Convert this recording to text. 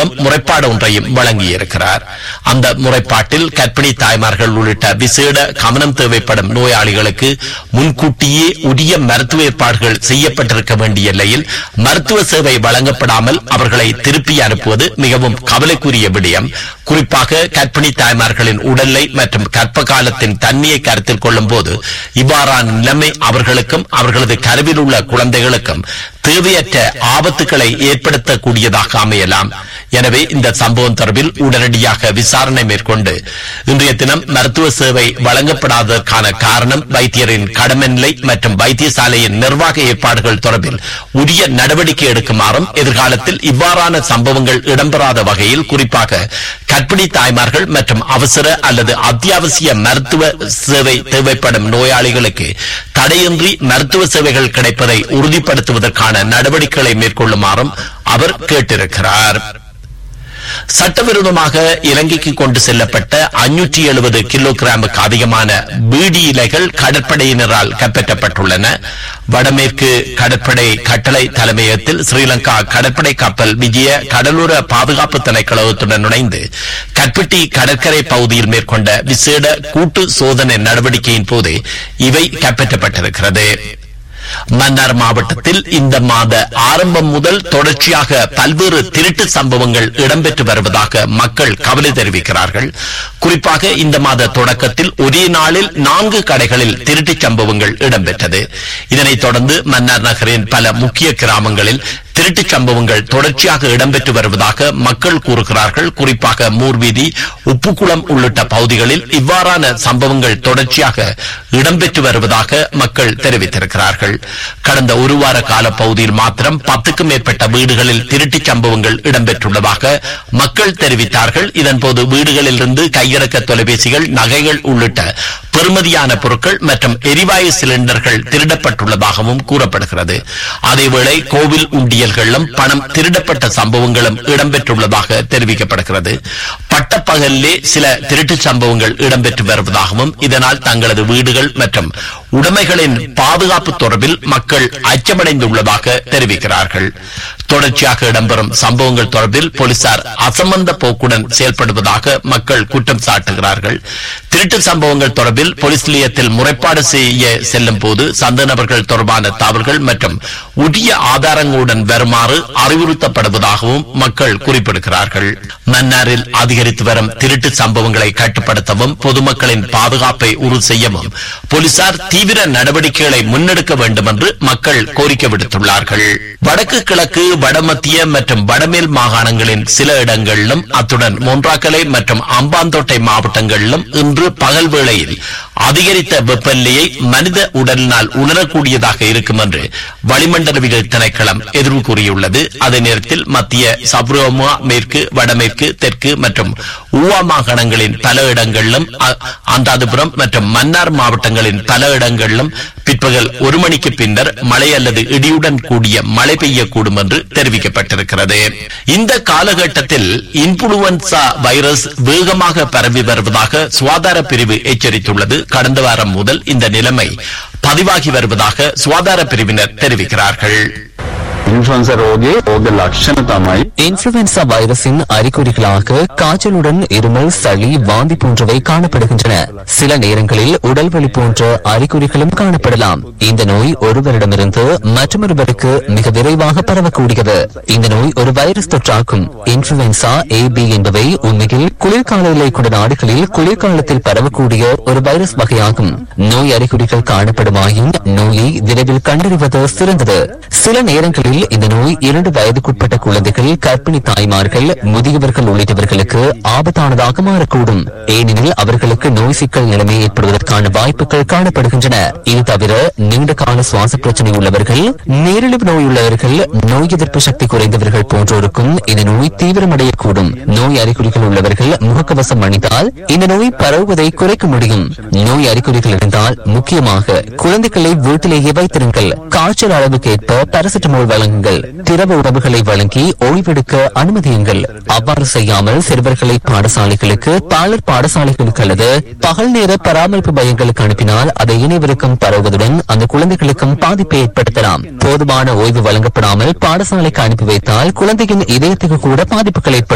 மூலம் முறைப்பாடு ஒன்றையும் வழங்கியிருக்கிறார் அந்த முறைப்பாட்டில் கர்ப்பிணி தாய்மார்கள் உள்ளிட்ட விசேட கவனம் தேவைப்படும் நோயாளிகளுக்கு முன்கூட்டியே உரிய மருத்துவ ஏற்பாடுகள் செய்யப்பட்டிருக்க வேண்டிய நிலையில் மருத்துவ சேவை வழங்கப்படாமல் அவர்களை திருப்பி அனுப்புவது மிகவும் கவலைக்குரிய விடயம் குறிப்பாக கர்ப்பிணி தாய்மார்களின் உடல்நிலை மற்றும் கர்ப்ப காலத்தின் தன்மையை கருத்தில் கொள்ளும் போது இவ்வாறான நிலைமை அவர்களுக்கும் அவர்களது கருவில் உள்ள குழந்தைகளுக்கும் தேவையற்ற ஆபத்துக்களை ஏற்படுத்தக்கூடியதாக அமையலாம் எனவே இந்த சம்பவம் தொடர்பில் உடனடியாக விசாரணை மேற்கொண்டு இன்றைய தினம் மருத்துவ சேவை வழங்கப்படாததற்கான காரணம் வைத்தியரின் கடமை நிலை மற்றும் வைத்தியசாலையின் நிர்வாக ஏற்பாடுகள் தொடர்பில் உரிய நடவடிக்கை எடுக்குமாறும் எதிர்காலத்தில் இவ்வாறான சம்பவங்கள் இடம்பெறாத வகையில் குறிப்பாக கர்ப்பிணி தாய்மார்கள் மற்றும் அவசர அல்லது அத்தியாவசிய மருத்துவ சேவை தேவைப்படும் நோயாளிகளுக்கு தடையின்றி மருத்துவ சேவைகள் கிடைப்பதை உறுதிப்படுத்துவதற்கான நடவடிக்கைகளை மேற்கொள்ளுமாறும் அவர் கேட்டிருக்கிறார் சட்டவிரோதமாக இலங்கைக்கு கொண்டு செல்லப்பட்ட அஞ்சூற்றி எழுபது கிலோகிராமுக்கு அதிகமான பீடி இலைகள் கடற்படையினரால் கைப்பற்றப்பட்டுள்ளன வடமேற்கு கடற்படை கட்டளை தலைமையகத்தில் ஸ்ரீலங்கா கடற்படை கப்பல் விஜய கடலோர பாதுகாப்பு திணைக்களத்துடன் இணைந்து கட்பிட்டி கடற்கரை பகுதியில் மேற்கொண்ட விசேட கூட்டு சோதனை நடவடிக்கையின் போது இவை கைப்பற்றப்பட்டிருக்கிறது மன்னார் மாவட்டத்தில் இந்த மாத ஆரம்பம் முதல் தொடர்ச்சியாக பல்வேறு திருட்டு சம்பவங்கள் இடம்பெற்று வருவதாக மக்கள் கவலை தெரிவிக்கிறார்கள் குறிப்பாக இந்த மாத தொடக்கத்தில் ஒரே நாளில் நான்கு கடைகளில் திருட்டுச் சம்பவங்கள் இடம்பெற்றது இதனைத் தொடர்ந்து மன்னார் நகரின் பல முக்கிய கிராமங்களில் திருட்டுச் சம்பவங்கள் தொடர்ச்சியாக இடம்பெற்று வருவதாக மக்கள் கூறுகிறார்கள் குறிப்பாக மூர்வீதி உப்புக்குளம் உள்ளிட்ட பகுதிகளில் இவ்வாறான சம்பவங்கள் தொடர்ச்சியாக இடம்பெற்று வருவதாக மக்கள் தெரிவித்திருக்கிறார்கள் கடந்த ஒரு வார கால பகுதியில் மாத்திரம் பத்துக்கும் மேற்பட்ட வீடுகளில் திருட்டுச் சம்பவங்கள் இடம்பெற்றுள்ளதாக மக்கள் தெரிவித்தார்கள் இதன்போது வீடுகளில் இருந்து கையடக்க தொலைபேசிகள் நகைகள் உள்ளிட்ட பெறுமதியான பொருட்கள் மற்றும் எரிவாயு சிலிண்டர்கள் திருடப்பட்டுள்ளதாகவும் கூறப்படுகிறது அதேவேளை கோவில் உண்டியல்களிலும் பணம் திருடப்பட்ட சம்பவங்களும் இடம்பெற்றுள்ளதாக தெரிவிக்கப்படுகிறது பட்டப்பகலிலே சில திருட்டுச் சம்பவங்கள் இடம்பெற்று வருவதாகவும் இதனால் தங்களது வீடுகள் மற்றும் உடைமைகளின் பாதுகாப்பு தொடர்பில் மக்கள் அச்சமடைந்துள்ளதாக தெரிவிக்கிறார்கள் தொடர்ச்சியாக இடம்பெறும் சம்பவங்கள் தொடர்பில் போலீசார் அசம்பந்த போக்குடன் செயல்படுவதாக மக்கள் குற்றம் சாட்டுகிறார்கள் திருட்டு சம்பவங்கள் தொடர்பில் போலீஸ் நிலையத்தில் முறைப்பாடு செய்ய செல்லும் போது சந்த நபர்கள் தொடர்பான தவறுகள் மற்றும் உரிய ஆதாரங்களுடன் வருமாறு அறிவுறுத்தப்படுவதாகவும் மக்கள் குறிப்பிடுகிறார்கள் மன்னாரில் அதிகரித்து வரும் திருட்டு சம்பவங்களை கட்டுப்படுத்தவும் பொதுமக்களின் பாதுகாப்பை உறுதி செய்யவும் போலீசார் தீவிர நடவடிக்கைகளை முன்னெடுக்க வேண்டும் என்று மக்கள் கோரிக்கை விடுத்துள்ளார்கள் வடக்கு கிழக்கு வடமத்திய மற்றும் வடமேல் மாகாணங்களின் சில இடங்களிலும் அத்துடன் மொன்றாக்கலை மற்றும் அம்பாந்தோட்டை மாவட்டங்களிலும் இன்று பகல் வேளையில் அதிகரித்த வெப்பநிலையை மனித உடலினால் உணரக்கூடியதாக இருக்கும் என்று வளிமண்டலவியல் திணைக்களம் எதிர்வு கூறியுள்ளது அதே நேரத்தில் மத்திய சப்ரோமா மேற்கு வடமேற்கு தெற்கு மற்றும் ஊவா மாகாணங்களின் பல இடங்களிலும் அ- அந்தாதிபுரம் மற்றும் மன்னார் மாவட்டங்களின் பல இடங்களிலும் பிற்பகல் ஒரு மணிக்கு பின்னர் மழை அல்லது இடியுடன் கூடிய மழை பெய்யக்கூடும் என்று தெரிவிக்கப்பட்டிருக்கிறது இந்த காலகட்டத்தில் இன்ஃபுளுவன்சா வைரஸ் வேகமாக பரவி வருவதாக சுகாதார பிரிவு எச்சரித்துள்ளது கடந்த வாரம் முதல் இந்த நிலைமை பதிவாகி வருவதாக சுகாதார பிரிவினர் தெரிவிக்கிறார்கள் ඉන්ෆන්ස රෝගේ රෝග ලක්ෂණ තමයි இன்ஃபுளுவென்சா வைரஸின் அறிகுறிகளாக காய்ச்சலுடன் இருமல் சளி வாந்தி போன்றவை காணப்படுகின்றன சில நேரங்களில் உடல் வலி போன்ற அறிகுறிகளும் காணப்படலாம் இந்த நோய் ஒருவரிடமிருந்து மற்றொருவருக்கு மிக விரைவாக பரவக்கூடியது இந்த நோய் ஒரு வைரஸ் தொற்றாகும் இன்ஃபுளுவென்சா ஏ பி என்பவை உண்மையில் குளிர்கால எல்லை கொண்ட நாடுகளில் குளிர்காலத்தில் பரவக்கூடிய ஒரு வைரஸ் வகையாகும் நோய் அறிகுறிகள் காணப்படுமாயின் நோயை விரைவில் கண்டறிவது சிறந்தது சில நேரங்களில் இந்த நோய் இரண்டு வயதுக்குட்பட்ட குழந்தைகள் கர்ப்பிணி தாய்மார்கள் முதியவர்கள் உள்ளிட்டவர்களுக்கு ஆபத்தானதாக மாறக்கூடும் ஏனெனில் அவர்களுக்கு நோய் சிக்கல் நிலைமை ஏற்படுவதற்கான வாய்ப்புகள் காணப்படுகின்றன இது தவிர நீண்ட கால சுவாச பிரச்சனை உள்ளவர்கள் நீரிழிவு நோய் உள்ளவர்கள் நோய் எதிர்ப்பு சக்தி குறைந்தவர்கள் போன்றோருக்கும் இந்த நோய் தீவிரமடையக்கூடும் நோய் அறிகுறிகள் உள்ளவர்கள் முகக்கவசம் அணிந்தால் இந்த நோய் பரவுவதை குறைக்க முடியும் நோய் அறிகுறிகள் இருந்தால் முக்கியமாக குழந்தைகளை வீட்டிலேயே வைத்திருங்கள் காய்ச்சல் அளவுக்கு ஏற்ப பாராசிட்டமால் வழங்குங்கள் திரவ உணவுகளை வழங்கி ஓய்வெடுக்க அனுமதியுங்கள் அவ்வாறு செய்யாமல் சிறுவர்களை பாடசாலைகளுக்கு பாலர் பாடசாலைகளுக்கு அல்லது பகல் நேர பராமரிப்பு மையங்களுக்கு அனுப்பினால் அதை இணைவருக்கும் பரவுவதுடன் அந்த குழந்தைகளுக்கும் பாதிப்பை ஏற்படுத்தலாம் போதுமான ஓய்வு வழங்கப்படாமல் பாடசாலைக்கு அனுப்பி வைத்தால் குழந்தையின் இதயத்துக்கு கூட பாதிப்புகள் ஏற்படும்